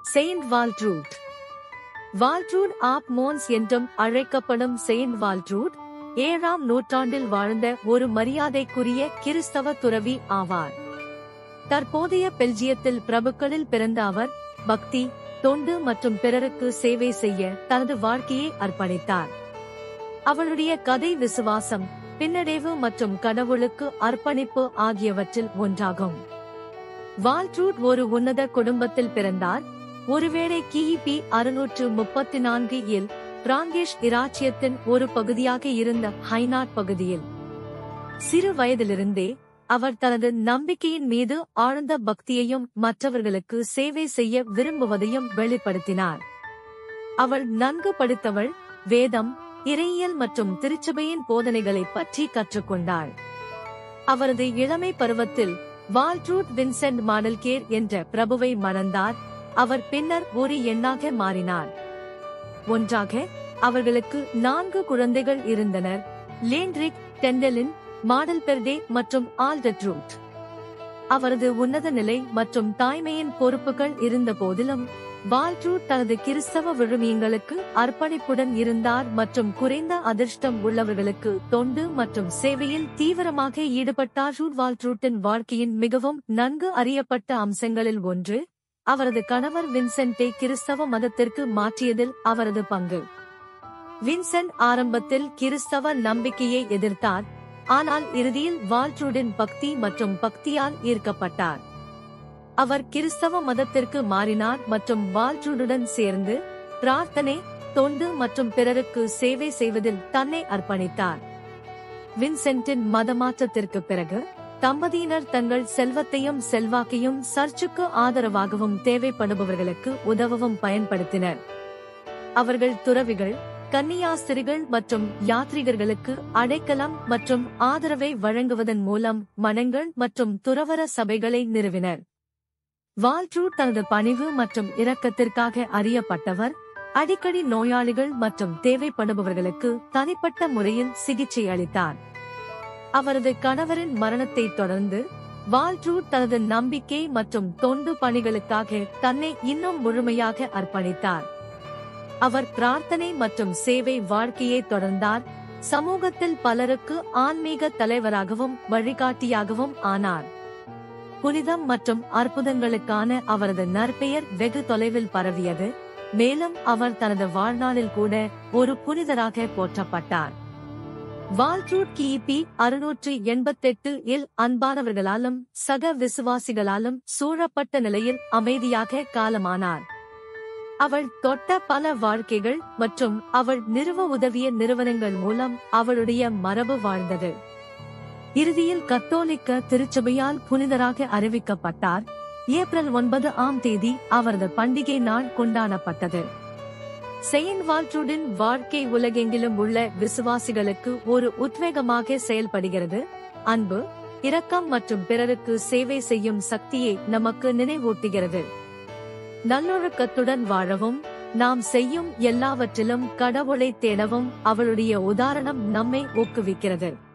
Saint வால்ட்ரூட் வால்ட்ரூட் app மோன்ஸ் என்றும் அழைக்கப்படும் Saint வால்ட்ரூட் ஏழாம் நூற்றாண்டில் வாழ்ந்த ஒரு மரியாதைக்குரிய கிறிஸ்தவ துறவி ஆவார் தற்போதைய பெல்ஜியத்தில் பிரபுக்களில் பிறந்த அவர் பக்தி தொண்டு மற்றும் பிறருக்கு சேவை செய்ய தனது வாழ்க்கையை அர்ப்பணித்தார் அவளுடைய கதை விசுவாசம் பின்னடைவு மற்றும் கடவுளுக்கு அர்ப்பணிப்பு ஆகியவற்றில் ஒன்றாகும் வால்ட்ரூட் ஒரு உன்னத குடும்பத்தில் பிறந்தார் ஒருவேளை கிபி அறுநூற்று முப்பத்தி நான்கு இல் பிராங்கேஷ் இராச்சியத்தின் ஒரு பகுதியாக இருந்த ஹைனாட் பகுதியில் சிறு வயதிலிருந்தே அவர் தனது நம்பிக்கையின் மீது ஆழ்ந்த பக்தியையும் மற்றவர்களுக்கு சேவை செய்ய விரும்புவதையும் வெளிப்படுத்தினார் அவள் நன்கு படித்தவள் வேதம் இறையியல் மற்றும் திருச்சபையின் போதனைகளை பற்றி கற்றுக்கொண்டாள் அவரது இளமை பருவத்தில் வால்ட்ரூட் வின்சென்ட் மாடல்கேர் என்ற பிரபுவை மணந்தார் அவர் பின்னர் ஒரு எண்ணாக மாறினார் ஒன்றாக அவர்களுக்கு நான்கு குழந்தைகள் இருந்தனர் லேண்ட்ரிக் டெண்டலின் மாடல் பெர்டே மற்றும் ஆல்டட்ரூட் அவரது உன்னத நிலை மற்றும் தாய்மையின் பொறுப்புகள் இருந்த போதிலும் வால்ட்ரூட் தனது கிறிஸ்தவ விழுமியங்களுக்கு அர்ப்பணிப்புடன் இருந்தார் மற்றும் குறைந்த அதிர்ஷ்டம் உள்ளவர்களுக்கு தொண்டு மற்றும் சேவையில் தீவிரமாக ஈடுபட்டார் ரூட் வால்ட்ரூட்டின் வாழ்க்கையின் மிகவும் நன்கு அறியப்பட்ட அம்சங்களில் ஒன்று அவரது கணவர் வின்சென்டை கிறிஸ்தவ மதத்திற்கு மாற்றியதில் அவரது பங்கு வின்சென்ட் ஆரம்பத்தில் கிறிஸ்தவ நம்பிக்கையை எதிர்த்தார் ஆனால் இறுதியில் வால்ட்ரூடின் பக்தி மற்றும் பக்தியால் ஈர்க்கப்பட்டார் அவர் கிறிஸ்தவ மதத்திற்கு மாறினார் மற்றும் வால்ட்ரூடுடன் சேர்ந்து பிரார்த்தனை தொண்டு மற்றும் பிறருக்கு சேவை செய்வதில் தன்னை அர்ப்பணித்தார் வின்சென்டின் மதமாற்றத்திற்கு பிறகு தம்பதியினர் தங்கள் செல்வத்தையும் செல்வாக்கையும் சர்ச்சுக்கு ஆதரவாகவும் தேவைப்படுபவர்களுக்கு உதவவும் பயன்படுத்தினர் அவர்கள் துறவிகள் கன்னியாஸ்திரிகள் மற்றும் யாத்ரிகர்களுக்கு அடைக்கலம் மற்றும் ஆதரவை வழங்குவதன் மூலம் மனங்கள் மற்றும் துறவர சபைகளை நிறுவினர் வால்ட்ரூட் தனது பணிவு மற்றும் இரக்கத்திற்காக அறியப்பட்டவர் அடிக்கடி நோயாளிகள் மற்றும் தேவைப்படுபவர்களுக்கு தனிப்பட்ட முறையில் சிகிச்சை அளித்தார் அவரது கணவரின் மரணத்தை தொடர்ந்து வால்ட்ரூட் தனது நம்பிக்கை மற்றும் தொண்டு பணிகளுக்காக தன்னை இன்னும் முழுமையாக அர்ப்பணித்தார் அவர் பிரார்த்தனை மற்றும் சேவை வாழ்க்கையை தொடர்ந்தார் சமூகத்தில் பலருக்கு ஆன்மீக தலைவராகவும் வழிகாட்டியாகவும் ஆனார் புனிதம் மற்றும் அற்புதங்களுக்கான அவரது நற்பெயர் வெகு தொலைவில் பரவியது மேலும் அவர் தனது வாழ்நாளில் கூட ஒரு புனிதராக போற்றப்பட்டார் வால்ட்ரூட் கிபி அறுநூற்று எண்பத்தெட்டு இல் அன்பானவர்களாலும் சக விசுவாசிகளாலும் சூழப்பட்ட நிலையில் அமைதியாக காலமானார் அவள் தொட்ட பல வாழ்க்கைகள் மற்றும் அவள் நிறுவ உதவிய நிறுவனங்கள் மூலம் அவளுடைய மரபு வாழ்ந்தது இறுதியில் கத்தோலிக்க திருச்சபையால் புனிதராக அறிவிக்கப்பட்டார் ஏப்ரல் ஒன்பது ஆம் தேதி அவரது பண்டிகை நாள் கொண்டாடப்பட்டது செயின்ட் வால்ட்ரூடின் வாழ்க்கை உலகெங்கிலும் உள்ள விசுவாசிகளுக்கு ஒரு உத்வேகமாக செயல்படுகிறது அன்பு இரக்கம் மற்றும் பிறருக்கு சேவை செய்யும் சக்தியை நமக்கு நினைவூட்டுகிறது நல்லொழுக்கத்துடன் வாழவும் நாம் செய்யும் எல்லாவற்றிலும் கடவுளை தேடவும் அவளுடைய உதாரணம் நம்மை ஊக்குவிக்கிறது